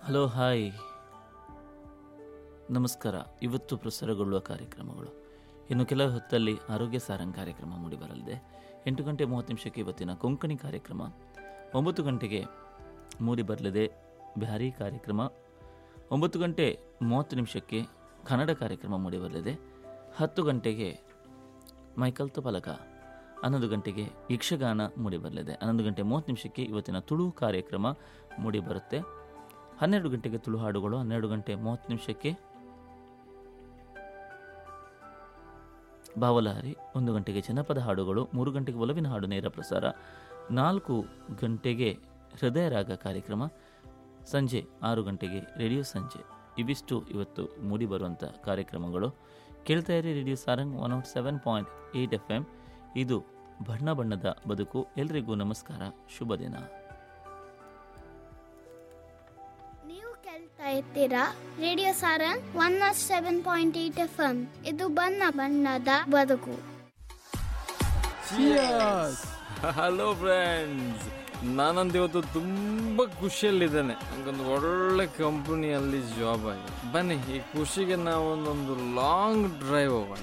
hello hi ನಮಸ್ಕಾರ ಇವತ್ತು ಪ್ರಸಾರಗೊಳ್ಳುವ ಕಾರ್ಯಕ್ರಮಗಳು ಇನ್ನು ಕೆಲವು ಹೊತ್ತಲ್ಲಿ ಆರೋಗ್ಯ ಸಾರಂಗ್ ಕಾರ್ಯಕ್ರಮ ಮೂಡಿಬರಲಿದೆ ಎಂಟು ಗಂಟೆ ಮೂವತ್ತು ನಿಮಿಷಕ್ಕೆ ಇವತ್ತಿನ ಕೊಂಕಣಿ ಕಾರ್ಯಕ್ರಮ ಒಂಬತ್ತು ಗಂಟೆಗೆ ಮೂಡಿಬರಲಿದೆ ಬ್ಯಾರಿ ಕಾರ್ಯಕ್ರಮ ಒಂಬತ್ತು ಗಂಟೆ ಮೂವತ್ತು ನಿಮಿಷಕ್ಕೆ ಕನ್ನಡ ಕಾರ್ಯಕ್ರಮ ಮೂಡಿಬರಲಿದೆ ಹತ್ತು ಗಂಟೆಗೆ ಮೈಕಲ್ ತುಪಲಕ ಹನ್ನೊಂದು ಗಂಟೆಗೆ ಯಕ್ಷಗಾನ ಮೂಡಿಬರಲಿದೆ ಹನ್ನೊಂದು ಗಂಟೆ ಮೂವತ್ತು ನಿಮಿಷಕ್ಕೆ ಇವತ್ತಿನ ತುಳು ಕಾರ್ಯಕ್ರಮ ಮೂಡಿಬರುತ್ತೆ ಹನ್ನೆರಡು ಗಂಟೆಗೆ ತುಳು ಹಾಡುಗಳು ಹನ್ನೆರಡು ಗಂಟೆ ಮೂವತ್ತು ನಿಮಿಷಕ್ಕೆ ಬಾವಲಹರಿ ಒಂದು ಗಂಟೆಗೆ ಜನಪದ ಹಾಡುಗಳು ಮೂರು ಗಂಟೆಗೆ ಒಲವಿನ ಹಾಡು ನೇರ ಪ್ರಸಾರ ನಾಲ್ಕು ಗಂಟೆಗೆ ಹೃದಯ ರಾಗ ಕಾರ್ಯಕ್ರಮ ಸಂಜೆ ಆರು ಗಂಟೆಗೆ ರೇಡಿಯೋ ಸಂಜೆ ಇವಿಷ್ಟು ಇವತ್ತು ಮೂಡಿಬರುವಂಥ ಕಾರ್ಯಕ್ರಮಗಳು ಕೇಳ್ತಾ ಇರಿ radio Sarang one nought seven point eight F M ಇದು ಬಣ್ಣ ಬಣ್ಣದ ಬದುಕು ಎಲ್ರಿಗೂ ನಮಸ್ಕಾರ ಶುಭ ದಿನ ನೀವು ಕೇಳ್ತಾ ಇರ್ತೀರಾ radio Sarang one nought seven point eight F M ಇದು ಬಣ್ಣ ಬಣ್ಣದ ಬದುಕು ಹಲೋ ಫ್ರೆಂಡ್ಸ್ ನಾನಂತ ಇವತ್ತು ತುಂಬ ಖುಷಿಯಲ್ಲಿದ್ದೇನೆ ನನಗೊಂದು ಒಳ್ಳೆ ಕಂಪನಿಯಲ್ಲಿ ಜಾಬ್ ಆಗಿದೆ ಬನ್ನಿ ಈ ಖುಷಿಗೆ ನಾವು ಒಂದೊಂದು ಲಾಂಗ್ ಡ್ರೈವ್ ಹೋಗೋಣ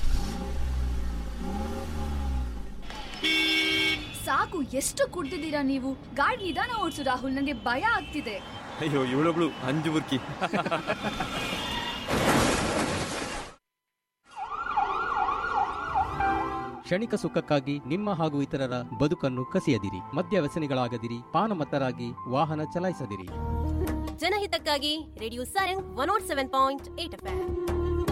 ಸಾಕು ಎಷ್ಟು ಕುಡ್ದಿದ್ದೀರಾ ನೀವು ಗಾಡಿ ನಿಧಾನ ಓಡಿಸು ರಾಹುಲ್ ನನಗೆ ಭಯ ಆಗ್ತಿದೆ ಅಯ್ಯೋ ಇವಳೊಬ್ಳು ಅಂಜು ಬುರ್ಕಿ ಕ್ಷಣಿಕ ಸುಖಕ್ಕಾಗಿ ನಿಮ್ಮ ಹಾಗೂ ಇತರರ ಬದುಕನ್ನು ಕಸಿಯದಿರಿ ಮದ್ಯ ವ್ಯಸನಿಗಳಾಗದಿರಿ ಪಾನಮತ್ತರಾಗಿ ವಾಹನ ಚಲಾಯಿಸದಿರಿ ಜನಹಿತಕ್ಕಾಗಿ radio Sarang one nought seven point eight F